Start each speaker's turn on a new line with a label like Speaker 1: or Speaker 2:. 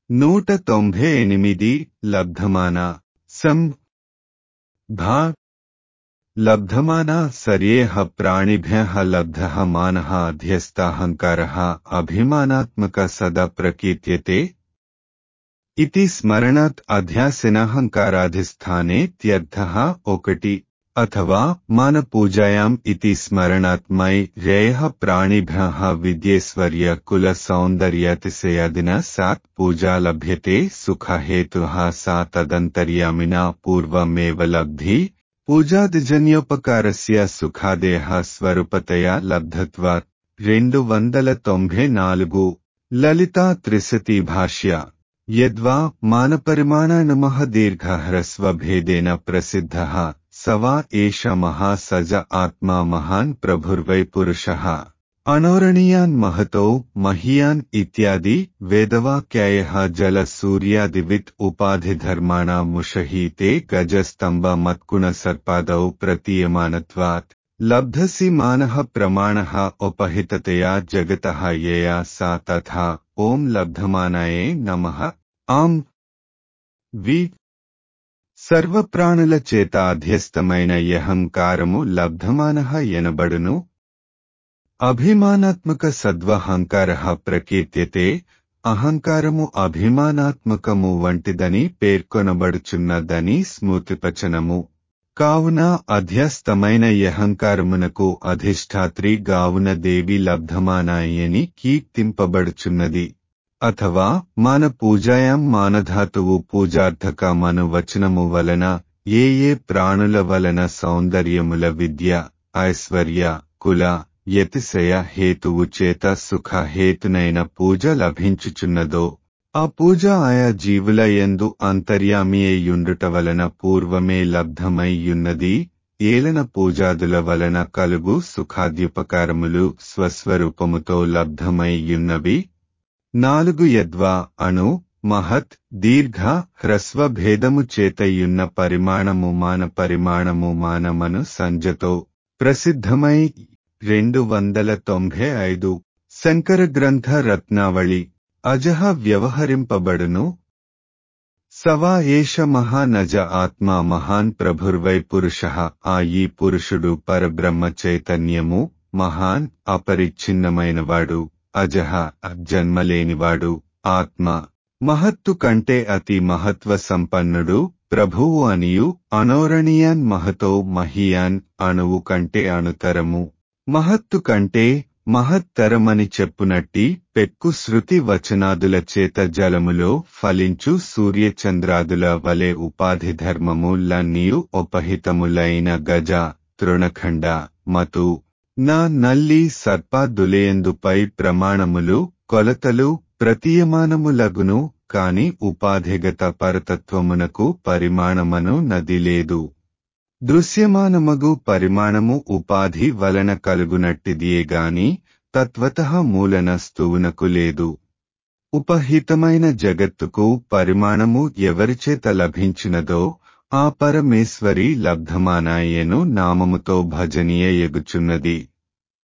Speaker 1: నూట తొంభై ఎనిమిది లబ్ధమాన సం భా లబ్ధమాన సర్యేహ ప్రాణిభ్య లబ్ధ మాన అధ్యస్థాహంకార అభిమానాత్మక సదా ప్రకీర్త్యతే ఇతి స్మరణాత్ అధ్యాసినహంకారాధిస్థానే త్యర్థ ఒకటి అథవా మాన పూజాయాం ఇతి స్మరణాత్మై రేయ ప్రాణిభ్య విద్యేశ్వర్య కుల సౌందర్యతిశయాదిన సాత్ పూజా లభ్యతే సుఖహేతు సా తదంతర్యామినా పూర్వమేవ లబ్ధి పూజాదిజన్యోపకారస్య సుఖాదేహ స్వరూపతయా లబ్ధత్వాత్ రెండు వందల తొంభై నాలుగు లలితా త్రిశతి భాష్య యద్వా మానపరిమాణానమః దీర్ఘహ్రస్వభేదేన ప్రసిద్ధः स वा एष महासज आत्मा महान् प्रभुर्वै पुरुषः अनोरणीयान् महतो महीयान् इत्यादि वेदवाक्यायः जलसूर्यादिवित् उपाधिधर्माणामुषहीते गजस्तम्भमत्कुणसर्पादौ प्रतीयमानत्वात् लब्धसि मानः प्रमाणः उपहिततया जगतः यया सा तथा ॐ लब्धमानाये नमः आम् వి సర్వప్రాణుల చేత అధ్యస్తమైన యహంకారము లబ్ధమాన ఎనబడును అభిమానాత్మక సద్వహంకార ప్రకీర్త్యతే అహంకారము అభిమానాత్మకము వంటిదని పేర్కొనబడుచున్నదని స్మృతిపచనము కావున అధ్యస్తమైన యహంకారమునకు అధిష్టాత్రి గావున దేవి లబ్ధమానాయని కీర్తింపబడుచున్నది అథవా మాన పూజాయాం మానధాతువు పూజార్థక మను వచనము వలన ఏ ఏ ప్రాణుల వలన సౌందర్యముల విద్య ఐశ్వర్య కుల యతిశయ హేతువు చేత సుఖ హేతునైన పూజ లభించుచున్నదో ఆ పూజ ఆయా జీవుల ఎందు అంతర్యామి అయ్యుండుట వలన పూర్వమే లబ్ధమయ్యున్నది ఏలన పూజాదుల వలన కలుగు సుఖాద్యుపకారములు స్వస్వరూపముతో లబ్ధమయ్యున్నవి నాలుగు యద్వా అణు మహత్ దీర్ఘ హ్రస్వ భేదము చేతయున్న పరిమాణము మాన పరిమాణము మానమను సంజతో ప్రసిద్ధమై రెండు వందల తొంభై ఐదు శంకర గ్రంథ రత్నావళి అజహ వ్యవహరింపబడును సవా ఏష మహానజ ఆత్మా మహాన్ ప్రభుర్వై పురుష ఆ ఈ పురుషుడు పరబ్రహ్మ చైతన్యము మహాన్ అపరిచ్ఛిన్నమైనవాడు అజహ జన్మలేనివాడు ఆత్మ మహత్తు కంటే అతి మహత్వ సంపన్నుడు ప్రభువు అనియు అనోరణీయాన్ మహతో మహియాన్ అణువు కంటే అణుతరము మహత్తు కంటే మహత్తరమని చెప్పునట్టి పెక్కు శృతి వచనాదుల చేత జలములో ఫలించు సూర్యచంద్రాదుల వలె ఉపాధి ధర్మములన్నీయు ఉపహితములైన గజ తృణఖండ మతు నా నల్లి సర్పాదులేయందుపై ప్రమాణములు కొలతలు ప్రతీయమానములగును కాని ఉపాధిగత పరతత్వమునకు పరిమాణమను నది లేదు దృశ్యమానమగు పరిమాణము ఉపాధి వలన కలుగునట్టిదియే గాని తత్వత మూలన స్థువునకు లేదు ఉపహితమైన జగత్తుకు పరిమాణము ఎవరిచేత లభించినదో ఆ పరమేశ్వరి లబ్ధమానాయను నామముతో భజనీయ ఎగుచున్నది